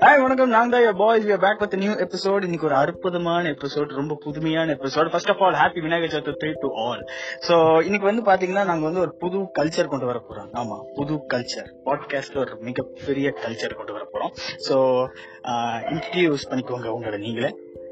Hi வணக்கம் நாங்க தான் boys we back with new episode இன்னைக்கு ஒரு அற்புதமான எபிசோட் ரொம்ப புதுமையான episode first of all happy Vinayagar Chaturthi to all so இன்னைக்கு வந்து பாத்தீங்கன்னா நாங்க வந்து ஒரு புது கல்ச்சர் கொண்டு வர போறோம் ஆமா புது கல்ச்சர் பாட்காஸ்ட்ல ஒரு மிகப்பெரிய கல்ச்சர் கொண்டு வர போறோம் சோ இன்ட்ரடியூஸ் பண்ணிக்கோங்க உங்களோட நீங்களே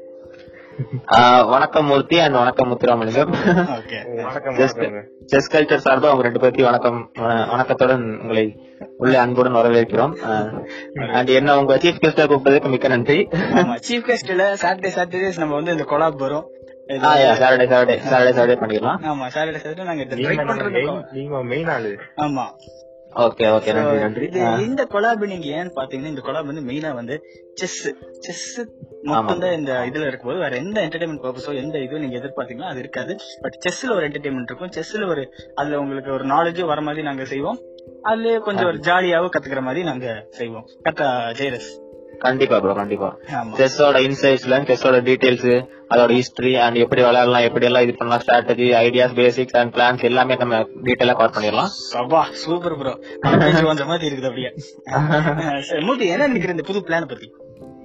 ஆஹ் வணக்கம் மூர்த்தி அண்ட் வணக்கம் முத்துராமலிங்கம் ஓகே வணக்கம் Just- வணக்கங்க. செஸ் கல்ச்சர் சார்பா உங்க ரெண்டு பேர்த்தையும் வணக்கம் வண- வணக்கத்துடன் உங்களை உள்ளே அன்புடன் வரவேற்கிறோம் அண்ட் என்ன உங்க சீஃப் கெஸ்டா கூப்பிட்டதுக்கு மிக்க நன்றி ஆமா சீஃப் கெஸ்ட்ல சாட்டர்டே சாட்டர்டேஸ் நம்ம வந்து இந்த கொலாப் வரும் இது- சாட்டர்டே சாட்டர்டே சாட்டர்டே சாட்டர்டே பண்ணிடலாம் ஆமா சாட்டர்டே சாட்டர்டே நாங்க இதை நீங்க ட்ரை நம்ம பண்றது main- நீங்க மெயின் ஆளு ஆமா ஓகே ஓகே நன்றி நன்றி இது இந்த கொலாப் நீங்க ஏன்னு பாத்தீங்கன்னா இந்த கொலாப் வந்து மெயினா வந்து செஸ் செஸ் மட்டும் தான் இந்த இதுல இருக்கும்போது வேற எந்த என்டர்டைன்மெண்ட் பர்பஸோ எந்த இதுவும் நீங்க எதிர்பார்த்தீங்களோ அது இருக்காது பட் செஸ்ல ஒரு என்டர்டைன்மெண்ட் இருக்கும் செஸ்ல ஒரு அதுல உங்களுக்கு ஒரு நாலேஜும் வர மாதிரி நாங்க செய்வோம் அதுலயே கொஞ்சம் ஒரு ஜாலியாவும் கத்துக்கிற மாதிரி நாங்க செய்வோம் கரெக்டா ஜெயரஸ் கண்டிப்பா ப்ரோ கண்டிப்பா ஆமா செஸ்ஸோட இன்சைட்ஸ்ல செஸ்ஸோட டீடைல்ஸ் அதோட ஹிஸ்டரி அண்ட் எப்படி விளையாடலாம் எப்படி எல்லாம் இது பண்ணலாம் strategy ideas basics and plans எல்லாமே நம்ம டீடைலா கவர் பண்ணிடலாம் சபா சூப்பர் ப்ரோ கொஞ்சம் மாதிரி இருக்குது அப்படியே சரி, மூர்த்தி என்ன நினைக்கிற இந்த புது பிளான் பத்தி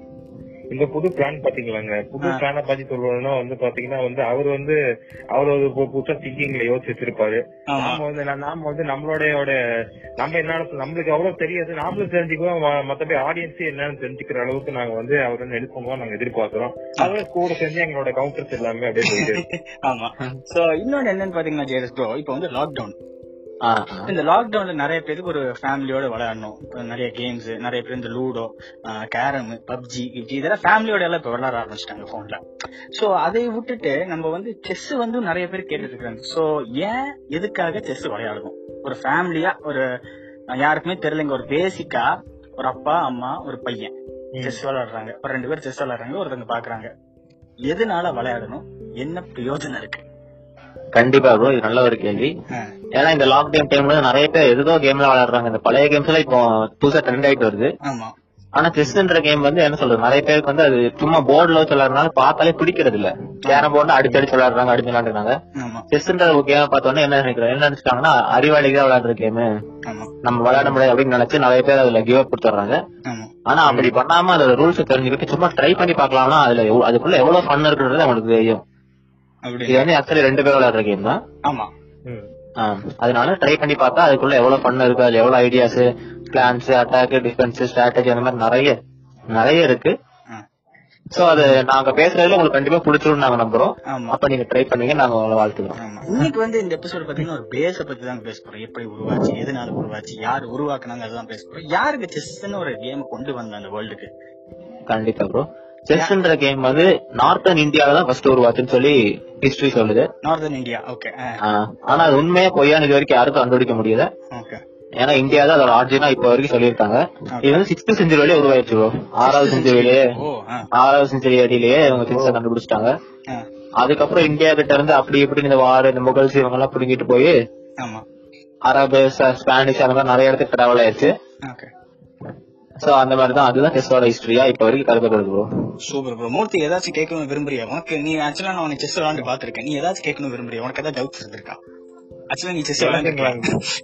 இந்த புது பிளான் பாத்தீங்களாங்க புது ஆ. பிளான பத்தி சொல்லணும்னா வந்து பாத்தீங்கன்னா வந்து அவர் வந்து அவர் ஒரு பு- புதுசா திங்கிங்ல யோசிச்சு வச்சிருப்பாரு ஆமா நாம வந்து நா- நாம வந்து நம்மளோட நம்ம என்ன நம்மளுக்கு அவ்வளவு தெரியாது நாமளும் தெரிஞ்சுக்குவோம் ம- மத்தபடி ஆடியன்ஸ் என்னன்னு தெரிஞ்சுக்கிற அளவுக்கு நாங்க வந்து அவர் வந்து எடுப்போம் நாங்க எதிர்பார்க்கிறோம் அதோட கூட செஞ்சு எங்களோட கவுண்டர்ஸ் எல்லாமே அப்படியே போயிட்டு இருக்கு. ஆமா சோ இன்னொன்னு என்னன்னு பாத்தீங்கன்னா ஜெயரஸ் ப்ரோ இப்போ வந்து லாக்டவுன் ஆஹ் இந்த லாக்டவுன்ல நிறைய பேருக்கு ஒரு ஃபேமிலியோட விளையாடணும் இப்ப நிறைய கேம்ஸ் நிறைய பேர் இந்த லூடோ கேரம் பப்ஜி கிப்ஜி இதெல்லாம் ஃபேமிலியோட எல்லாம் இப்ப விளையாட ஆரம்பிச்சிட்டாங்க போன்ல சோ அதை விட்டுட்டு நம்ம வந்து செஸ் வந்து நிறைய பேர் கேட்டுட்டு இருக்காங்க சோ ஏன் எதுக்காக செஸ் விளையாடணும் ஒரு ஃபேமிலியா ஒரு அஹ், யாருக்குமே தெரியலங்க ஒரு பேசிக்கா ஒரு அப்பா அம்மா ஒரு பையன் செஸ் விளையாடுறாங்க ஒரு ரெண்டு பேர் செஸ் விளையாடுறாங்க ஒருத்தங்க பாக்குறாங்க எதனால விளையாடணும் என்ன பிரயோஜனம் இருக்கு கண்டிப்பா ப்ரோ இது நல்ல ஒரு கேள்வி அஹ், ஏன்னா இந்த லாக்டவுன் டைம்ல நிறைய பேர் எதுதோ கேம்ல விளையாடுறாங்க இந்த பழைய கேம்ஸ் எல்லாம் இப்போ புதுசா ட்ரெண்ட் ஆயிட்டு வருது ஆமா ஆனா செஸ்ன்ற கேம் வந்து என்ன சொல்றது நிறைய பேருக்கு வந்து அது சும்மா போர்டுல வச்சு விளையாடுறதுனால பார்த்தாலே பிடிக்கிறது இல்ல கேரம் போர்டு அடிச்சு அடிச்சு விளையாடுறாங்க அடிச்சு விளையாடுறாங்க ஆமா செஸ்ன்ற ஒரு கேம் பார்த்தோன்னே என்ன நினைக்கிறோம் என்ன நினைச்சிட்டாங்கன்னா அறிவாளிக்கு தான் விளையாடுற கேம் ஆமா நம்ம விளையாட முடியாது அப்படின்னு நினைச்சு நிறைய பேர் அதுல கிவ் அப் கொடுத்துறாங்க ஆமா ஆனா அப்படி பண்ணாம அதோட ரூல்ஸ் தெரிஞ்சுக்கிட்டு சும்மா ட்ரை பண்ணி பார்க்கலாம்னா அதுல எவ்வ- அதுக்குள்ள எவ்வளவு ஃபன் இருக்குன்றது அவங்களுக்கு தெரியும் அப்படி இது வந்து ஆக்சுவலி ரெண்டு பேர் விளையாடுற கேம் தான் ஆமா ம். ஆ, அதனால ட்ரை பண்ணி பார்த்தா அதுக்குள்ள எவ்வளவு ஃபன் இருக்கு அதுல எவ்வளவு ideas plans attack defence strategy அந்த மாதிரி நிறைய நிறைய இருக்கு ஆ. சோ அது நாங்க பேசுறதுல உங்களுக்கு கண்டிப்பா பிடிச்சிரும் நாங்க நம்புறோம் ஆமா அப்ப நீங்க ட்ரை பண்ணீங்க நாங்க உங்களை வாழ்த்துக்கிறோம் ஆமா இன்னைக்கு வந்து இந்த எபிசோட் பாத்தீங்கன்னா ஒரு பேஸ பத்தி தான் பேச போறோம் எப்படி உருவாச்சு எதனால உருவாச்சு யார் உருவாக்குனாங்க அதெல்லாம் பேச போறோம் யாருக்கு செஸ்ன்னு ஒரு கேம் கொண்டு வந்த அந்த வேர்ல்டுக்கு கண்டிப்பா ப்ரோ செஸ்ன்ற கேம் வந்து நார்த்தன் இந்தியால தான் ஃபர்ஸ்ட் உருவாச்சுன்னு சொல்லி ஹிஸ்டரி சொல்லுது நார்தன் இந்தியா ஓகே ஆ, ஆனா அது உண்மையா பொய்யான்னு இது வரைக்கும் யாருக்கும் கண்டுபிடிக்க முடியல ஓகே ஏன்னா இந்தியா தான் அதோட ஆர்ஜினா இப்ப வரைக்கும் சொல்லியிருக்காங்க இது வந்து சிக்ஸ்த் செஞ்சுரியிலே உருவாயிருச்சு ப்ரோ ஆறாவது செஞ்சுரியிலேயே ஓ ஆ, ஆறாவது செஞ்சுரி அடியிலேயே இவங்க செஸ்ஸை கண்டுபிடிச்சிட்டாங்க ஆ, அதுக்கப்புறம் இந்தியா கிட்ட இருந்து அப்படி இப்படி இந்த வார் இந்த முகல்ஸ் இவங்க எல்லாம் பிடிங்கிட்டு போய் ஆமா அரபு ச- ஸ்பானிஷ் அந்த மாதிரி நிறைய இடத்துக்கு டிராவல் ஆயிருச்சு ஓகே சோ அந்த மாதிரி தான் அதுதான் செஸ்ஸோட ஹிஸ்டரியா இப்ப வரைக்கும் கருதப்படுது ப்ரோ சூப்பர் ப்ரோ மூர்த்தி ஏதாச்சும் கேட்கணும் விரும்புறியா உனக்கு நீ ஆக்சுவலா நான் உனக்கு செஸ் விளையாண்டு பாத்திருக்கேன் நீ ஏதாச்சும் கேட்கணும் விரும்புறியா உனக்கு ஏதாவது டவுட்ஸ் இருந்திருக்கா ஆக்சுவலா நீ செஸ் விளையாண்டுருக்கலாம்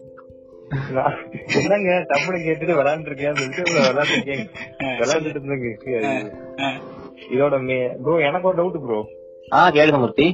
நான் என்னங்க டப்புனு கேட்டுட்டு விளையாண்டுருக்கேன் சொல்லிட்டு விளையாண்டுருக்கேன் விளையாண்டுட்டு இருந்தேங்க இதோட ப்ரோ எனக்கு ஒரு டவுட் ப்ரோ ஆ கேளுங்க மூர்த்தி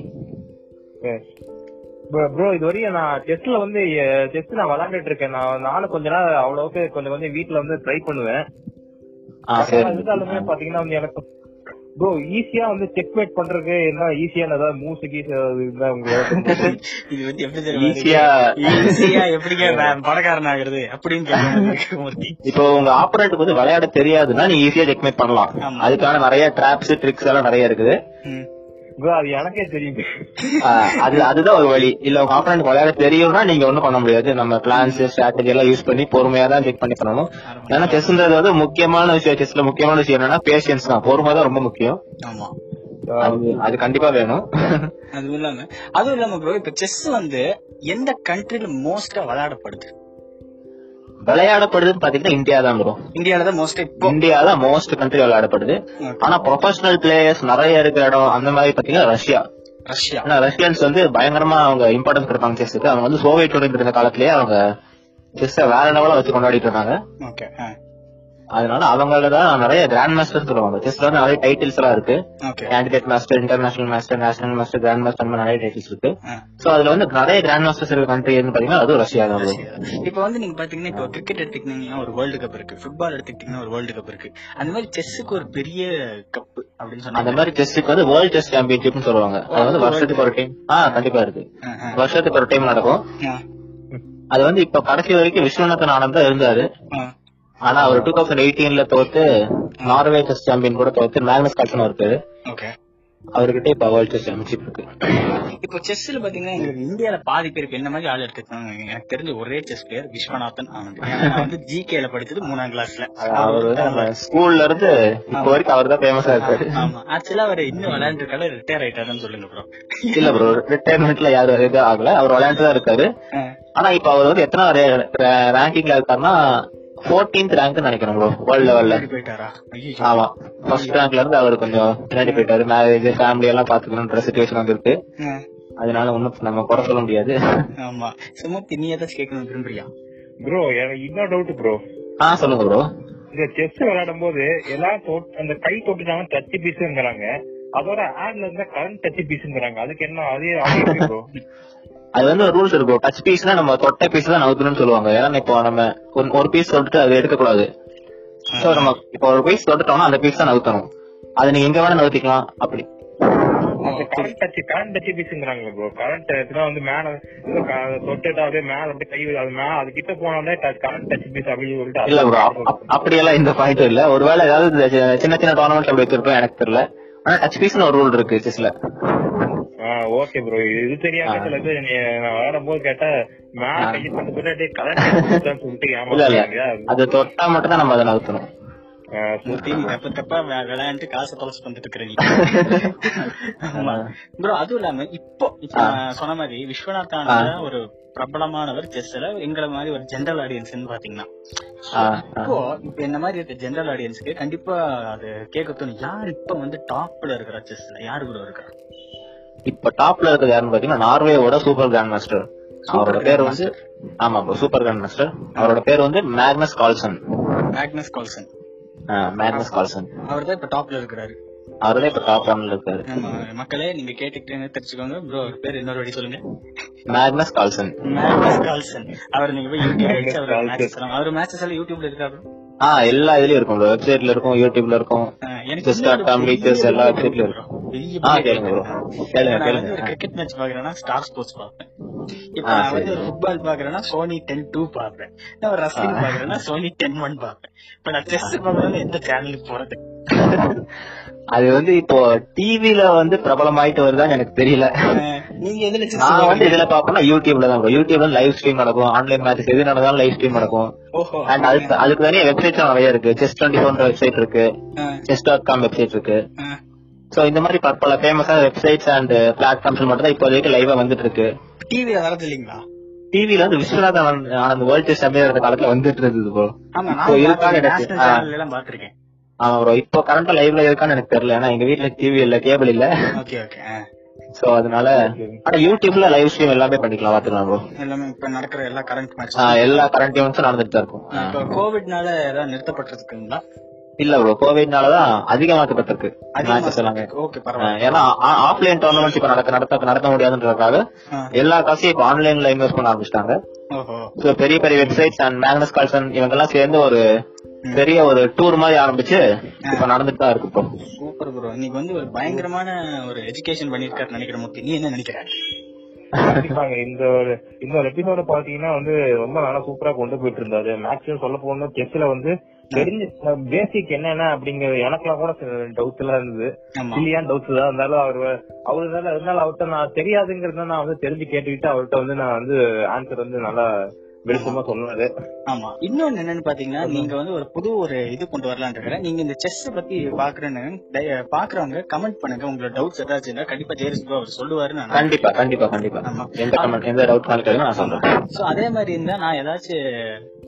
ப்ரோ இது வரையும் நான் செஸ்ல வந்து செஸ் நான் விளையாண்டுட்டு இருக்கேன் நான் நானும் கொஞ்ச நாள் அவ்வளவுக்கு கொஞ்சம் கொஞ்சம் வீட்ல வந்து ட்ரை பண்ணுவேன் ஆ சரி இருந்தாலுமே பாத்தீங்கன்னா வந்து எனக்கு ப்ரோ ஈஸியா வந்து செக் மேட் பண்றதுக்கு என்ன ஈஸியான ஏதாவது மூவ்ஸ் கீஸ் இருந்தா உங்களுக்கு இது வந்து எப்படி தெரியுமா ஈஸியா ஈஸியா எப்படிங்க நான் பணக்காரன் ஆகுறது அப்படின்னு கேட்கறாங்க மூர்த்தி இப்போ உங்க ஆப்பரேட்டுக்கு வந்து விளையாட தெரியாதுன்னா நீ ஈஸியா செக்மேட் பண்ணலாம் ஆமா. அதுக்கான நிறைய டிராப்ஸ் ட்ரிக்ஸ் எல்லாம் நிறைய இருக்குது ம். ப்ரோ அது எனக்கே தெரியும் ஆ, அது அதுதான் ஒரு வழி இல்ல உங்க ஆப்பரண்ட் விளையாட தெரியும்னா நீங்க ஒண்ணும் பண்ண முடியாது நம்ம பிளான்ஸ் ஸ்ட்ராட்டஜி எல்லாம் யூஸ் பண்ணி பொறுமையா தான் செக் பண்ணி பண்ணணும் ஏன்னா செஸ்ன்றது வந்து முக்கியமான விஷயம் செஸ்ல முக்கியமான விஷயம் என்னன்னா பேஷன்ஸ் தான் பொறுமை தான் ரொம்ப முக்கியம் ஆமா அது அது கண்டிப்பா வேணும் அதுவும் இல்லாம அதுவும் இல்லாம ப்ரோ இப்ப செஸ் வந்து எந்த கண்ட்ரில மோஸ்டா விளையாடப்படுது விளையாடப்படுதுன்னு பாத்தீங்கன்னா இந்தியா தான் வரும் இந்தியால தான் மோஸ்டா இப்போ இந்தியா தான் மோஸ்ட் கண்ட்ரி விளையாடப்படுது Okay. ஆனா ப்ரொஃபஷனல் பிளேயர்ஸ் நிறைய இருக்கிற இடம் அந்த மாதிரி பாத்தீங்கன்னா ரஷ்யா ரஷ்யா ஆனா ரஷ்யன்ஸ் வந்து பயங்கரமா அவங்க இம்பார்ட்டன்ஸ் கொடுப்பாங்க செஸ்ஸுக்கு அவங்க வந்து சோவியத் யூனியன் இருந்த காலத்திலேயே அவங்க செஸ்ஸ வேற லெவல வச்சு கொண்டாடிட்டு இருந்தாங்க ஓகே அதனால அவங்கள தான் நிறைய கிராண்ட் மாஸ்டர் சொல்லுவாங்க செஸ்ல வந்து நிறைய டைட்டில்ஸ் எல்லாம் இருக்கு okay candidate master international master national master grand master அந்த மாதிரி நிறைய டைட்டில்ஸ் இருக்கு சோ அதுல வந்து நிறைய கிராண்ட் மாஸ்டர்ஸ் இருக்க கண்ட்ரி எதுன்னு பாத்தீங்கன்னா அதுவும் ரஷ்யா தான் bro. இப்ப வந்து நீங்க பாத்தீங்கன்னா இப்போ கிரிக்கெட் எடுத்துக்கிட்டீங்கன்னா ஒரு வேர்ல்டு கப் இருக்கு ஃபுட்பால் எடுத்துக்கிட்டீங்கன்னா ஒரு வேர்ல்டு கப் இருக்கு அந்த மாதிரி செஸ்ஸுக்கு ஒரு பெரிய கப் அப்படின்னு அந்த சொன்னாங்க மாதிரி செஸ்ஸுக்கு வந்து வேர்ல்ட் செஸ் சாம்பியன்ஷிப்னு சொல்லுவாங்க அது வந்து வருஷத்துக்கு ஒரு டைம் ஆ கண்டிப்பா இருக்கு ஆ, ஆ. வருஷத்துக்கு ஒரு டைம் நடக்கும் ஆ, அது வந்து இப்ப கடைசி வரைக்கும் விஸ்வநாதன் ஆனந்த் தான் இருந்தாரு ஆ. ஆனா அவர் டூ தௌசண்ட் எயிட்டீன்ல தோத்து நார்வே செஸ் சாம்பியன் கூட தோத்து மேக்னஸ் கால்சன் இருக்காரு ஓகே அவர்கிட்ட இப்ப வேர்ல்ட் செஸ் சாம்பியன்ஷிப் இருக்கு இப்போ செஸ்ல பாத்தீங்கன்னா எங்களுக்கு இந்தியால பாதி பேருக்கு என்ன மாதிரி ஆள் எடுத்துக்காங்க எனக்கு தெரிஞ்ச ஒரே செஸ் பிளேயர் விஸ்வநாதன் ஆனந்த் ஏன்னா நான் வந்து ஜிகேல படிச்சது மூணாம் கிளாஸ்ல அவர் வந்து நம்ம ஸ்கூல்ல இருந்து இப்போ வரைக்கும் அவர் தான் ஃபேமஸா இருக்காரு ஆமா ஆக்சுவலா அவர் இன்னும் விளையாண்டு இருக்காரு ரிட்டையர் ஆயிட்டாருன்னு சொல்லுங்க ப்ரோ இல்ல ப்ரோ ரிட்டையர்மெண்ட்ல யாரும் இது ஆகல அவர் விளையாண்டு தான் இருக்காரு ஆனா இப்ப அவர் வந்து எத்தனை ரேங்கிங்ல இருக்காருன்னா 14th ரேங்க் நினைக்கிறேன் ப்ரோ வேர்ல்ட் லெவல்ல போயிட்டாரா ஐயோ ஆமா ஃபர்ஸ்ட் ரேங்க்ல இருந்து அவர் கொஞ்சம் பின்னாடி போயிட்டாரு மேரேஜ் ஃபேமிலி எல்லாம் பாத்துக்கணும்ன்ற சுச்சுவேஷன் வந்துருக்கு அதனால ஒண்ணும் நம்ம குறை சொல்ல முடியாது ஆமா சுமத்தி நீ ஏதாச்சும் கேட்கணும் விரும்புறியா ப்ரோ எனக்கு இன்னொரு டவுட் ப்ரோ ஆ சொல்லுங்க ப்ரோ இந்த செஸ் விளையாடும் போது எல்லாம் தொட்- அந்த கை தொட்டுட்டாங்க டச் பீஸ்ங்கிறாங்க அதோட ஆட்ல இருந்தா கரண்ட் டச் பீஸ்ங்கிறாங்க அதுக்கு என்ன அதே ப்ரோ அது வந்து ஒரு ரூல்ஸ் இருக்கும் டச் பீஸ்னா நம்ம தொட்ட பீஸ் தான் நவுத்தணும்னு சொல்லுவாங்க ஏன்னா இப்போ நம்ம ஒரு- ஒரு பீஸ் தொட்டுட்டு அதை எடுக்க கூடாது சோ நம்ம இப்போ ஒரு பீஸ் தொட்டுட்டோம்னா அந்த பீஸ் தான் நவுத்தணும் அது நீங்க எங்க வேணா நவுத்திக்கலாம் அப்படி அந்த கரண்ட் டச் கரண்ட் டச் பீஸ்ங்கிறாங்க ப்ரோ கரண்ட் டச்னா வந்து மேல இல்ல க- தொட்டுட்டா அப்படியே மேல அப்படியே கை அது மேல அது கிட்ட போனாலே கரண்ட் டச் பீஸ் அப்படின்னு சொல்லிட்டு இல்ல ப்ரோ அது- அப்படியெல்லாம் இந்த பாயிண்ட் இல்ல ஒருவேளை ஏதாவது இந்த சி- சின்ன சின்ன டோர்னமெண்ட் அப்படி வச்சிருப்போம் எனக்கு தெரியல ஆனா டச் பீஸ்னு ஒரு ரூல் இருக்கு செஸ்ல ஓகே ப்ரோ இது தெரியாம சில பேர் என்னைய நான் விளையாடும் போது கேட்டா மேல கை பட்டு பின்னாடி கரண்ட் சொல்லிட்டு இல்ல இல்ல ஏமாத்தாங்க அது தொட்டா மட்டும் தான் நம்ம அதை நவுத்தணும் சுமத்தி நீ தப்பு தப்பா வி- விளையாண்டு காசு தொலைச்சு வந்துட்டு இருக்கிற நீ ஆமா ப்ரோ அதுவும் இல்லாம இப்போ இப்ப நான் சொன்ன மாதிரி விஸ்வநாத் ஆனந்த் ஒரு பிரபலமானவர் செஸ்ல எங்களை மாதிரி ஒரு ஜெனரல் ஆடியன்ஸ் பாத்தீங்கன்னா So, ஆ, இப்போ இப்ப என்ன மாதிரி இருக்க ஜெனரல் ஆடியன்ஸ்க்கு கண்டிப்பா அது கேட்க தோணும் யார் இப்ப வந்து டாப்ல இருக்கிற செஸ்ல யாரு கூட இருக்கா இப்ப டாப்ல இருக்கிறது யாருன்னு பாத்தீங்கன்னா நார்வேவோட சூப்பர் கிராண்ட் மாஸ்டர் அவரோட பேர் வந்து ஆமா ப்ரோ சூப்பர் கிராண்ட் மாஸ்டர் அவரோட பேர் வந்து Magnus Carlsen Magnus Carlsen Magnus Carlsen அவர் தான் இப்ப டாப்ல இருக்கிறாரு அவர் தான் இப்ப டாப் ஒன்ல இருக்காரு ஆமா மக்களே நீங்க கேட்டுக்கிட்டு தெரிஞ்சுக்கோங்க ப்ரோ அவர் பேர் இன்னொரு வாட்டி சொல்லுங்க மேக்னஸ் கால்சன் மேக்னஸ் கால்சன் அவர் நீங்க போய் யூடியூப் வச்சு அவர் மேட்சஸ் எல்லாம் அவர் மேட்சஸ் எல்லாம் யூடியூப்ல இருக்கா bro? ஆ எல்லா இதுலயும் இருக்கும் ப்ரோ வெப்சைட்ல இருக்கும் யூடியூப்ல இருக்கும் ஆ, எனக்கு Chess இன்னொரு dot com, பெரிய Chess எல்லா doubt website ல bro. பெரிய ஆ பெரிய கேளுங்க ப்ரோ doubt. கேளுங்க நான் வந்து ஒரு கேளுங்க கிரிக்கெட் மேட்ச் பாக்குறேன்னா ஸ்டார் ஸ்போர்ட்ஸ் பாப்பேன் இப்ப ஆ, நான் சரி. வந்து ஒரு ஃபுட்பால் பாக்குறேன்னா சோனி டென் டூ பாப்பேன் நான் ஒரு ரஸ்லிங் பாக்குறேன்னா சோனி டென் ஒன் பாப்பேன் இப்ப நான் செஸ் பாக்குறேன்னா எந்த சேனலுக்கு போறது அது வந்து இப்போ டிவில வந்து பிரபலமாயிட்டு வருதான்னு எனக்கு தெரியல ஆ, நீங்க எதுல செஸ் நான் வந்து இதுல பாப்பேன்னா யூடியூப்ல தான் bro. யூடியூப்ல லைவ் ஸ்ட்ரீம் நடக்கும் ஆன்லைன் மேட்ச் எது நடந்தாலும் லைவ் ஸ்ட்ரீம் நடக்கும் ஓஹோ அண்ட் அதுக்கு அதுக்கு தனியா வெப்சைட்ஸ் நிறைய இருக்கு செஸ் டுவெண்ட்டி ஃபோர் வெப்சைட் இருக்கு ஆ, செஸ் டாட் காம் வெப்சைட் இருக்கு ஆ. சோ இந்த மாதிரி பல- பல ஃபேமஸான வெப்சைட்ஸ் அண்ட் பிளாட்ஃபார்ம்ஸ் மட்டும் தான் இப்போதைக்கு லைவா வந்துட்டு இருக்கு டிவில வரது இல்லீங்களா டிவில வந்து Viswanath Anand Anand world chess champion காலத்துல வந்துட்டு இருந்தது ப்ரோ ஆமா இப்போ இருக்கான்னு நான் எனக்கு நேஷனல் ஆ. சேனல் எல்லாம் பாத்திருக்கேன் ஆமா ப்ரோ இப்போ கரண்டா லைவ்ல இருக்கான்னு எனக்கு தெரியல ஏன்னா எங்க வீட்ல டிவி இல்ல கேபிள் இல்ல ஓகே ஓகே சோ அதனால ஆனா யூடியூப்ல லைவ் ஸ்ட்ரீம் எல்லாமே பண்ணிக்கலாம் பாத்துக்கலாம் ப்ரோ எல்லாமே இப்ப நடக்கிற எல்லா கரண்ட் மேட்ச் எல்லா கரண்ட் ஈவெண்ட்ஸும் நடந்துட்டு தான் இருக்கும் ஆ. இப்ப கோவிட்னால ஏதாவது நிறுத்தப்பட்டிருக்குங்களா இல்ல ப்ரோ கோவிட்னாலதான் அதிகமாக்கப்பட்டிருக்கு மேட்சஸ் எல்லாமே ஓகே ஆ, பரவாயில்ல ஏன்னா ஆஃப்லைன் டோர்னமெண்ட்ஸ் இப்ப நடக்க நடத்த நடத்த முடியாதுன்றதுக்காக ஆ. எல்லா காசையும் இப்ப ஆன்லைன்ல இன்வெஸ்ட் பண்ண ஆரம்பிச்சிட்டாங்க ஓஹோ So, பெரிய பெரிய வெப்சைட்ஸ் அண்ட் மேக்னஸ் கால்சன் இவங்க எல்லாம் சேர்ந்து ஒரு பெரிய ஒரு டூர் மாதிரி ஆரம்பிச்சு இப்ப நடந்துட்டு தான் இருக்கு இப்போ சூப்பர் ப்ரோ இன்னைக்கு வந்து ஒரு பயங்கரமான ஒரு எஜுகேஷன் பண்ணிருக்காரு நினைக்கிற மூர்த்தி நீ என்ன நினைக்கிற கண்டிப்பாங்க இந்த ஒரு இந்த ஒரு எபிசோட பாத்தீங்கன்னா வந்து ரொம்ப நல்லா சூப்பரா கொண்டு போயிட்டு இருந்தாரு மேக்ஸிமம் சொல்ல போனா செஸ்ல வந்து தெரிஞ்ச பேசிக் என்னென்ன அப்படிங்கறது எனக்கெல்லாம் கூட டவுட்ஸ் எல்லாம் இருந்தது ஆமா இல்லையா டவுட்ஸ் தான் இருந்தாலும் அவர் அவருனால அதனால அவர்கிட்ட நான் தெரியாதுங்கிறத நான் வந்து தெரிஞ்சு கேட்டுக்கிட்டு அவர்கிட்ட வந்து நான் வந்து ஆன்சர் வந்து நல்லா வெளிச்சமா சொன்னாரு ஆமா இன்னொன்னு என்னன்னு பாத்தீங்கன்னா நீங்க வந்து ஒரு புது ஒரு இது கொண்டு வரலாம்னு இருக்கிறேன் நீங்க இந்த செஸ் பத்தி பாக்குறேன்னு தய- பாக்குறவங்க கமெண்ட் பண்ணுங்க உங்களோட டவுட்ஸ் ஏதாச்சும் இருந்தா கண்டிப்பா ஜெயரிஸ் ப்ரோ அவர் சொல்லுவாரு நான் கண்டிப்பா கண்டிப்பா கண்டிப்பா ஆமா. எந்த கமெண்ட் எந்த டவுட் கேளுங்க நான் சொல்றேன் சோ அதே மாதிரி இருந்தா நான் ஏதாச்சும்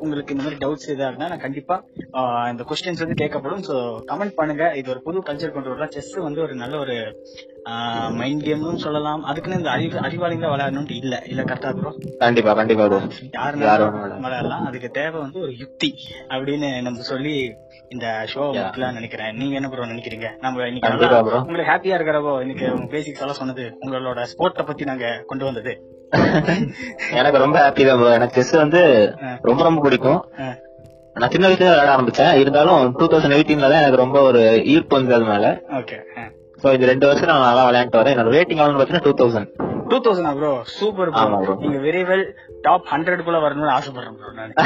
உங்களுக்கு இந்த மாதிரி டவுட்ஸ் எதா இருந்தா நான் கண்டிப்பா ஆஹ் இந்த கொஸ்டின்ஸ் வந்து கேட்கப்படும் சோ கமெண்ட் பண்ணுங்க இது ஒரு புது கல்ச்சர் கொண்டு வரலாம் செஸ் வந்து ஒரு நல்ல ஒரு மைண்ட் கேம்னு சொல்லலாம் அதுக்குன்னு இந்த அறிவு அறிவாளிங்க விளையாடணும்னு இல்ல இல்ல கரெக்டா ப்ரோ கண்டிப்பா கண்டிப்பா ப்ரோ யார் யாருனாலும் வேணாலும் விளையாடலாம் அதுக்கு தேவை வந்து ஒரு யுக்தி அப்படின்னு நம்ம சொல்லி இந்த ஷோ Yeah. முடிக்கலாம் நினைக்கிறேன் நீங்க என்ன ப்ரோ நினைக்கிறீங்க நம்ம இன்னைக்கு கண்டிப்பா நல்லா bro. உங்களுக்கு ஹாப்பியா இருக்கிறப்போ இன்னைக்கு உங்க பேசிக்ஸ் எல்லாம் சொன்னது உங்களோட ஸ்போர்ட்ட பத்தி நாங்க கொண்டு வந்தது எனக்கு ரொம்ப ஹாப்பி தான் ப்ரோ எனக்கு செஸ் வந்து ரொம்ப ரொம்ப பிடிக்கும் ஆ. நான் சின்ன வயசுல விளையாட ஆரம்பிச்சேன் இருந்தாலும் டூ தௌசண்ட் எயிட்டீன்ல தான் எனக்கு ரொம்ப ஒரு ஈர்ப்பு வந்தது அது மேல ஓகே சோ இந்த ரெண்டு வருஷம் நான் நல்லா விளையாண்டு வரேன் என்னோட ரேட்டிங் ஆகுதுன்னு பாத்தீங்கன்னா two thousand two thousand bro super ஆமா ப்ரோ bro. நீங்க விரைவில் டாப் ஹண்ட்ரட் குள்ள வரணும்னு ஆசைப்படுறேன் ப்ரோ நான்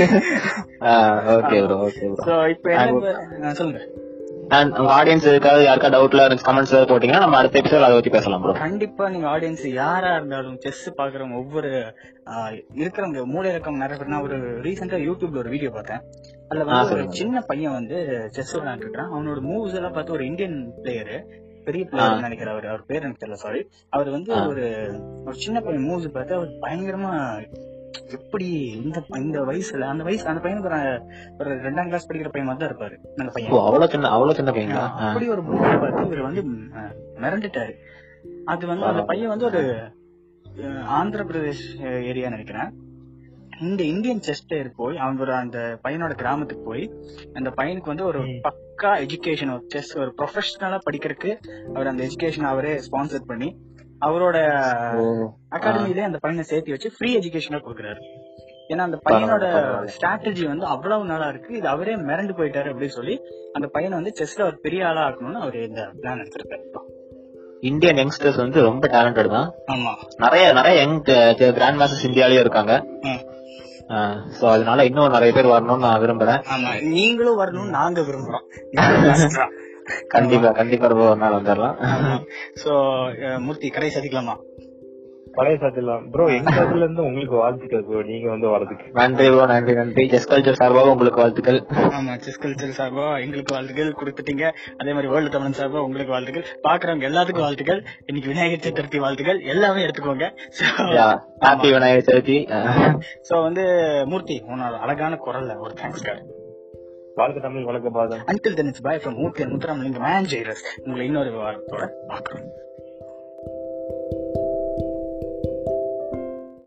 okay bro okay bro so இப்போ என்ன ஆ, சொல்லுங்க அண்ட் உங்க ஆடியன்ஸ் இருக்காது யாருக்கா டவுட்ல இருந்துச்சு கமெண்ட்ஸ் போட்டீங்கன்னா நம்ம அடுத்த எபிசோட் அதை பத்தி பேசலாம் ப்ரோ கண்டிப்பா நீங்க ஆடியன்ஸ் யாரா இருந்தாலும் செஸ் பாக்குறவங்க ஒவ்வொரு ஆஹ், இருக்கிறவங்க மூளை இறக்கம் நிறைய பேர் நான் ஒரு ரீசெண்டா யூடியூப்ல ஒரு வீடியோ பார்த்தேன் அதுல ஆ, வந்து ஒரு சொல்லுங்க. சின்ன பையன் வந்து செஸ் விளையாண்டு இருக்கான் அவனோட மூவ்ஸ் எல்லாம் பார்த்து ஒரு இந்தியன் பிளேயர் பெரிய பிளேயர் நினைக்கிறேன் அவர் அவர் பேர் எனக்கு தெரியல சாரி அவர் வந்து ஆ. ஒரு ஒரு சின்ன பையன் மூவ்ஸ் பார்த்து அவர் பயங்கரமா எப்படி இந்த இந்த வயசுல அந்த வயசு அந்த பையனுக்கு ஒரு ஒரு ரெண்டாம் கிளாஸ் படிக்கிற பையன் மாதிரி தான் இருப்பாரு அந்த ஓ பையன் அவ்வளவு சின்ன அவ்வளவு சின்ன பையங்களா ஆ. அப்படி ஒரு மூவி பார்த்து இவர் வந்து ம், அஹ், மிரண்டுட்டாரு அது வந்து அந்த பையன் வந்து ஒரு அஹ், ஆந்திர பிரதேஷ் ஏரியா நினைக்கிறேன் இந்த இந்தியன் செஸ் பிளேயர் போய் அவங்க ஒரு அந்த பையனோட கிராமத்துக்கு போய் அந்த பையனுக்கு வந்து ஒரு ம். பக்கா எஜுகேஷன் ஒரு செஸ் ஒரு ப்ரொஃபஷனலா படிக்கிறதுக்கு அவர் அந்த எஜுகேஷன் அவரே ஸ்பான்சர் பண்ணி அவரோட ஓ அகாடமிலே அந்த பையனை சேர்த்து வச்சு ஃப்ரீ எஜுகேஷனா கொடுக்குறாரு ஏன்னா அந்த பையனோட பரவாயில்ல, பரவாயில்ல. ஸ்ட்ராட்டஜி வந்து அவ்வளவு நல்லா இருக்கு இது அவரே மிரண்டு போயிட்டாரு அப்படின்னு சொல்லி அந்த பையனை வந்து செஸ்ல ஒரு பெரிய ஆளா ஆக்கணும்னு அவர் இந்த பிளான் எடுத்திருக்காரு இந்தியன் யங்ஸ்டர்ஸ் வந்து ரொம்ப டேலண்டட் தான் ஆமா நிறைய நிறைய யங் கிராண்ட் மாஸ்டர்ஸ் இந்தியாலயும் இருக்காங்க ம். சோ அதனால இன்னும் நிறைய பேர் வரணும்னு நான் விரும்புறேன் ஆமா நீங்களும் வரணும்னு நாங்க விரும்புறோம் கண்டிப்பா கண்டிப்பா ரொம்ப ஒரு நாள் வந்துடலாம் சோ மூர்த்தி கடை சதிக்கலாமா பழைய சாத்திடலாம் ப்ரோ எங்க சாத்தில இருந்து உங்களுக்கு வாழ்த்துக்கள் ப்ரோ நீங்க வந்து வரதுக்கு நன்றி ப்ரோ நன்றி நன்றி ஜெஸ் கல்ச்சர் சார்பாக உங்களுக்கு வாழ்த்துக்கள் ஆமா செஸ் கல்ச்சர் சார்பா எங்களுக்கு வாழ்த்துக்கள் கொடுத்துட்டீங்க அதே மாதிரி வேர்ல்டு தமிழ் சார்பா உங்களுக்கு வாழ்த்துக்கள் பாக்குறவங்க எல்லாத்துக்கும் வாழ்த்துக்கள் இன்னைக்கு விநாயகர் சதுர்த்தி வாழ்த்துக்கள் எல்லாமே எடுத்துக்கோங்க ஹாப்பி விநாயகர் சதுர்த்தி சோ வந்து மூர்த்தி உன்னோட அழகான குரல்ல ஒரு தேங்க்ஸ் கார்டு வாழ்க்கை தமிழ் வழக்க பாதம் until then it's bye from Murthy Muthuramalinga மேன் ஜெயரஸ் உங்களை இன்னொரு வாரத்தோட பாக்குறோம்